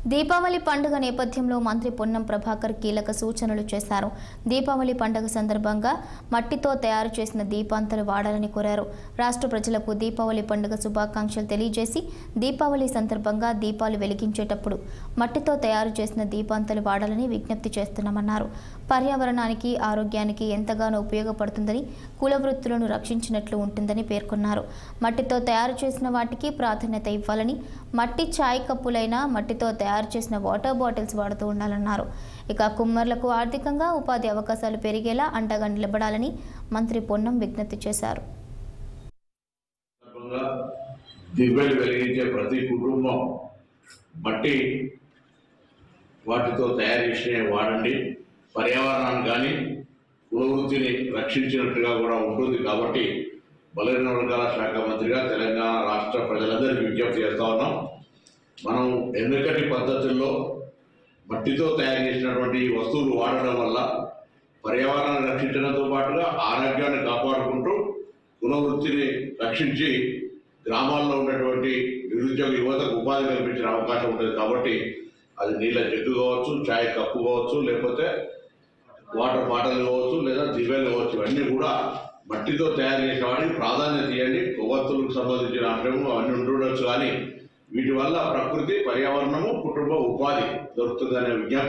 దీపావళి పండుగ నేపథ్యంలో మంత్రి పొన్నం ప్రభాకర్ కీలక సూచనలు చేశారు దీపావళి పండుగ సందర్భంగా మట్టితో తయారు చేసిన దీపాంతలు వాడాలని కోరారు రాష్ట్ర ప్రజలకు దీపావళి పండుగ శుభాకాంక్షలు తెలియజేసి దీపావళి సందర్భంగా దీపాలు వెలిగించేటప్పుడు మట్టితో తయారు చేసిన దీపాంతలు వాడాలని విజ్ఞప్తి చేస్తున్నామన్నారు పర్యావరణానికి ఆరోగ్యానికి ఎంతగానో ఉపయోగపడుతుందని కుల వృత్తులను రక్షించినట్లు ఉంటుందని పేర్కొన్నారు మట్టితో తయారు చేసిన వాటికి ప్రాధాన్యత ఇవ్వాలని మట్టి చాయ్ కప్పులైనా మట్టితో తయారు చేసిన వాటర్ బాటిల్స్ వాడుతూ ఉండాలన్నారు ఇక కుమ్మర్లకు ఆర్థికంగా ఉపాధి అవకాశాలు పెరిగేలా అండగా నిలబడాలని మంత్రి పొన్నం విజ్ఞప్తి చేశారు సందర్భంగా దివ్యలు వెలిగించే ప్రతి కుటుంబం మట్టి వాటితో తయారు చేసినవి వాడండి పర్యావరణాన్ని కానీ కులవృత్తిని రక్షించినట్టుగా కూడా ఉంటుంది కాబట్టి బలహీన వర్గాల శాఖ మంత్రిగా తెలంగాణ రాష్ట్ర ప్రజలందరికీ విజ్ఞప్తి చేస్తా ఉన్నాం మనం ఎన్నికటి పద్ధతుల్లో మట్టితో తయారు చేసినటువంటి ఈ వస్తువులు వాడడం వల్ల పర్యావరణాన్ని రక్షించడంతో పాటుగా ఆరోగ్యాన్ని కాపాడుకుంటూ కుల వృత్తిని రక్షించి గ్రామాల్లో ఉన్నటువంటి నిరుద్యోగ యువతకు ఉపాధి కల్పించిన అవకాశం ఉంటుంది కాబట్టి అది నీళ్ళ జగ్గు కావచ్చు చాయ్ కప్పు కావచ్చు లేకపోతే వాటర్ బాటిల్ కావచ్చు లేదా దివ్యాలు కావచ్చు ఇవన్నీ కూడా మట్టితో తయారు చేసిన వాటికి ప్రాధాన్యత ఇవ్వండి కొవ్వొత్తులకు సంబంధించిన అంశము అవన్నీ ఉండవచ్చు కానీ వీటి వల్ల ప్రకృతి పర్యావరణము కుటుంబ ఉపాధి దొరుకుతుందనే విజ్ఞప్తి